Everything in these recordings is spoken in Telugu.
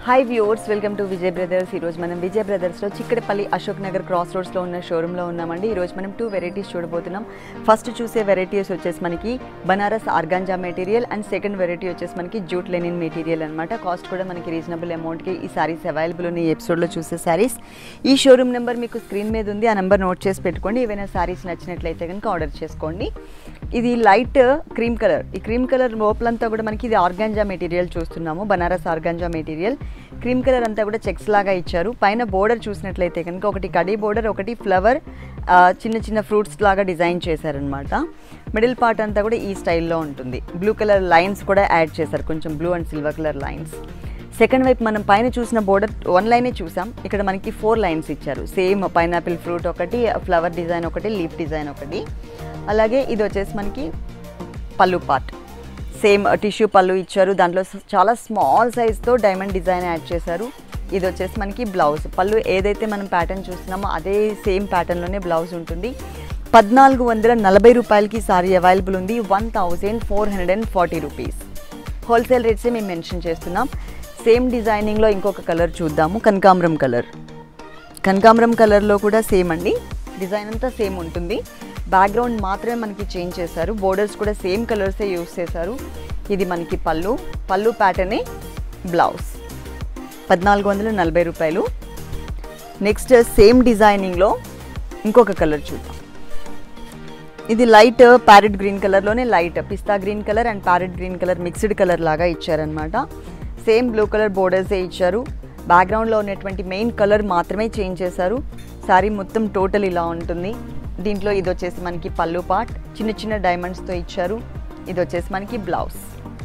hi viewers welcome to Vijay brothers ఈరోజు మనం విజయ్ బ్రదర్స్లో చిక్కడపల్లి అశోక్ నగర్ క్రాస్ రోడ్స్లో ఉన్న షోరూంలో ఉన్నామండి ఈరోజు మనం టూ వెరైటీస్ చూడబోతున్నాం ఫస్ట్ చూసే వెరైటీస్ వచ్చేసి మనకి Banaras organza material and second variety వచ్చేసి మనకి జూట్ లెనిన్ మెటీరియల్ అనమాట కాస్ట్ కూడా మనకి రీజనబుల్ అమౌంట్కి ఈ సారీస్ అవైలబుల్ ఉన్నాయి ఈ ఎపిసోడ్లో చూసే సారీస్ ఈ షోరూమ్ నెంబర్ మీకు స్క్రీన్ మీద ఉంది ఆ నెంబర్ నోట్ చేసి పెట్టుకోండి ఏవైనా సారీస్ నచ్చినట్లయితే కనుక ఆర్డర్ చేసుకోండి ఇది లైట్ క్రీమ్ కలర్ ఈ క్రీమ్ కలర్ లోపలంతా కూడా మనకి ఇది ఆర్గాంజా మెటీరియల్ చూస్తున్నాము Banaras organza material cream colour అంతా కూడా చెక్స్ లాగా ఇచ్చారు పైన బోర్డర్ చూసినట్లయితే కనుక ఒకటి కడీ బోర్డర్ ఒకటి ఫ్లవర్ చిన్న చిన్న ఫ్రూట్స్ లాగా డిజైన్ చేశారనమాట మిడిల్ పార్ట్ అంతా కూడా ఈ స్టైల్లో ఉంటుంది బ్లూ కలర్ లైన్స్ కూడా యాడ్ చేశారు కొంచెం blue and silver colour lines second వైపు మనం పైన చూసిన బోర్డర్ వన్ లైనే చూసాం ఇక్కడ మనకి ఫోర్ లైన్స్ ఇచ్చారు సేమ్ పైనాపిల్ ఫ్రూట్ ఒకటి ఫ్లవర్ డిజైన్ ఒకటి లీఫ్ డిజైన్ ఒకటి అలాగే ఇది వచ్చేసి మనకి పళ్ళు పార్ట్ సేమ్ టిష్యూ పళ్ళు ఇచ్చారు దాంట్లో స- చాలా స్మాల్ సైజ్తో డైమండ్ డిజైన్ యాడ్ చేశారు ఇది వచ్చేసి మనకి బ్లౌజ్ పళ్ళు ఏదైతే మనం ప్యాటర్న్ చూస్తున్నామో అదే సేమ్ ప్యాటర్న్లోనే బ్లౌజ్ ఉంటుంది పద్నాలుగు వందల నలభై రూపాయలకి సారీ అవైలబుల్ ఉంది one thousand four hundred and forty rupees wholesale రేట్సే మేము మెన్షన్ చేస్తున్నాం సేమ్ డిజైనింగ్లో ఇంకొక కలర్ చూద్దాము కనకాంబరం కలర్ కనకాంబరం కలర్లో కూడా సేమ్ అండి డిజైన్ అంతా సేమ్ ఉంటుంది బ్యాక్గ్రౌండ్ మాత్రమే మనకి చేంజ్ చేశారు బోర్డర్స్ కూడా సేమ్ కలర్సే యూస్ చేశారు ఇది మనకి పళ్ళు పళ్ళు ప్యాటర్నే బ్లౌజ్ పద్నాలుగు వందల నలభై రూపాయలు నెక్స్ట్ సేమ్ డిజైనింగ్లో ఇంకొక కలర్ చూద్దాం ఇది లైట్ ప్యారెట్ గ్రీన్ కలర్లోనే light pista green colour and parrot green colour mixed colour లాగా ఇచ్చారనమాట సేమ్ బ్లూ కలర్ బోర్డర్సే ఇచ్చారు బ్యాక్గ్రౌండ్లో ఉన్నటువంటి మెయిన్ కలర్ మాత్రమే చేంజ్ చేశారు శారీ మొత్తం టోటల్ ఇలా ఉంటుంది దీంట్లో ఇది వచ్చేసి మనకి పళ్ళు పార్ట్ చిన్న చిన్న డైమండ్స్తో ఇచ్చారు ఇది వచ్చేసి మనకి బ్లౌజ్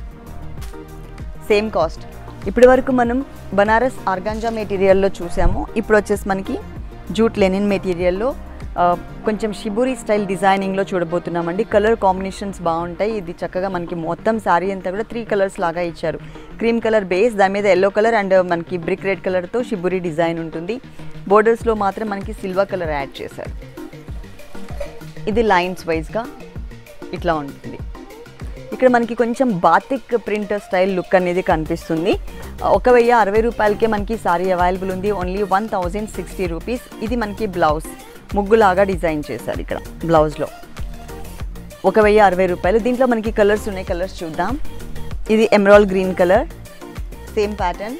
సేమ్ కాస్ట్ ఇప్పటి వరకు మనం బనారస్ ఆర్గాంజా మెటీరియల్లో చూసాము ఇప్పుడు వచ్చేసి మనకి జూట్ లెనిన్ మెటీరియల్లో ఆ, కొంచెం షిబూరి స్టైల్ డిజైనింగ్లో చూడబోతున్నామండి కలర్ కాంబినేషన్స్ బాగుంటాయి ఇది చక్కగా మనకి మొత్తం శారీ అంతా కూడా త్రీ కలర్స్ లాగా ఇచ్చారు క్రీమ్ కలర్ బేస్ దాని మీద ఎల్లో కలర్ అండ్ మనకి బ్రిక్ రెడ్ కలర్తో షిబూరి డిజైన్ ఉంటుంది బోర్డర్స్లో మాత్రం మనకి సిల్వర్ కలర్ యాడ్ చేశారు ఇది లైన్స్ వైజ్గా ఇట్లా ఉంటుంది ఇక్కడ మనకి కొంచెం బాతిక్ ప్రింట్ స్టైల్ లుక్ అనేది కనిపిస్తుంది ఒక వెయ్యి అరవై రూపాయలకే మనకి సారీ అవైలబుల్ ఉంది only one thousand sixty rupees ఇది మనకి బ్లౌజ్ ముగ్గులాగా డిజైన్ చేశారు ఇక్కడ బ్లౌజ్లో ఒక వెయ్యి అరవై రూపాయలు దీంట్లో మనకి కలర్స్ ఉన్నాయి కలర్స్ చూద్దాం ఇది emerald green colour same pattern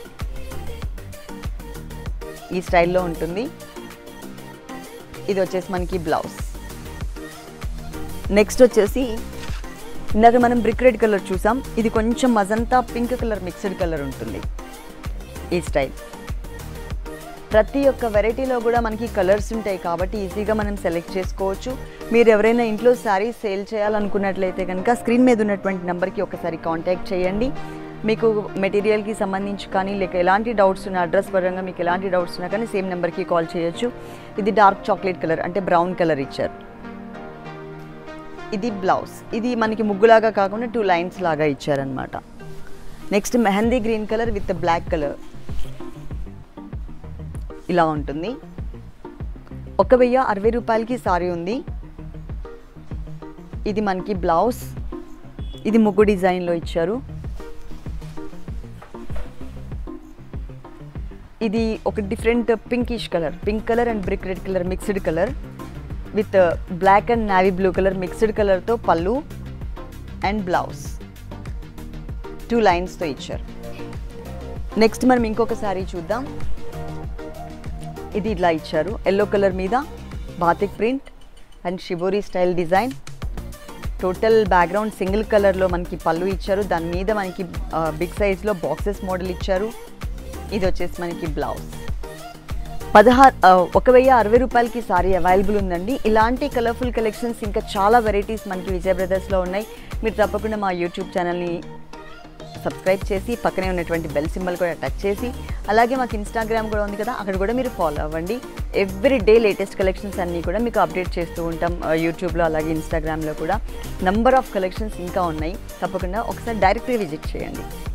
ఈ స్టైల్లో ఉంటుంది ఇది వచ్చేసి మనకి బ్లౌజ్ నెక్స్ట్ వచ్చేసి ఇందాక మనం బ్రిక్ రెడ్ కలర్ చూసాం ఇది కొంచెం magenta pink colour mixed colour ఉంటుంది ఈ స్టైల్ ప్రతి ఒక్క వెరైటీలో కూడా మనకి కలర్స్ ఉంటాయి కాబట్టి ఈజీగా మనం సెలెక్ట్ చేసుకోవచ్చు మీరు ఎవరైనా ఇంట్లో శారీస్ సేల్ చేయాలనుకున్నట్లయితే కనుక స్క్రీన్ మీద ఉన్నటువంటి నెంబర్కి ఒకసారి కాంటాక్ట్ చేయండి మీకు మెటీరియల్కి సంబంధించి కానీ లేక ఎలాంటి డౌట్స్ ఉన్న అడ్రస్ పరంగా మీకు ఎలాంటి డౌట్స్ ఉన్నా కానీ సేమ్ నెంబర్కి కాల్ చేయొచ్చు ఇది డార్క్ చాక్లెట్ కలర్ అంటే బ్రౌన్ కలర్ ఇచ్చారు ఇది బ్లౌజ్ ఇది మనకి ముగ్గులాగా కాకుండా టూ లైన్స్ లాగా ఇచ్చారనమాట next mehndi green colour with black colour ఇలా ఉంటుంది ఒక వెయ్యి అరవై రూపాయలకి సారీ ఉంది ఇది మనకి బ్లౌజ్ ఇది ముగ్గు డిజైన్లో ఇచ్చారు ఇది ఒక different pinkish colour pink colour and brick red colour mixed colour with black and navy blue colour mixed కలర్తో పళ్ళు అండ్ బ్లౌజ్ టూ లైన్స్తో ఇచ్చారు నెక్స్ట్ మనం ఇంకొక శారీ చూద్దాం ఇది ఇట్లా ఇచ్చారు ఎల్లో కలర్ మీద batik print and shibori style design total background single కలర్లో మనకి పళ్ళు ఇచ్చారు దాని మీద మనకి బిగ్ సైజ్లో బాక్సెస్ మోడల్ ఇచ్చారు ఇది వచ్చేసి మనకి బ్లౌజ్ పదహారు ఒక వెయ్యి అరవై రూపాయలకి సారీ అవైలబుల్ ఉందండి ఇలాంటి కలర్ఫుల్ కలెక్షన్స్ ఇంకా చాలా వెరైటీస్ మనకి విజయ్ బ్రదర్స్లో ఉన్నాయి మీరు తప్పకుండా మా యూట్యూబ్ ఛానల్ని సబ్స్క్రైబ్ చేసి పక్కనే ఉన్నటువంటి బెల్ సింబల్ కూడా టచ్ చేసి అలాగే మాకు ఇన్స్టాగ్రామ్ కూడా ఉంది కదా అక్కడ కూడా మీరు ఫాలో అవ్వండి ఎవ్రీ డే లేటెస్ట్ కలెక్షన్స్ అన్నీ కూడా మీకు అప్డేట్ చేస్తూ ఉంటాం ఆ, యూట్యూబ్లో అలాగే ఇన్స్టాగ్రామ్లో కూడా నంబర్ ఆఫ్ కలెక్షన్స్ ఇంకా ఉన్నాయి తప్పకుండా ఒకసారి డైరెక్ట్గా విజిట్ చేయండి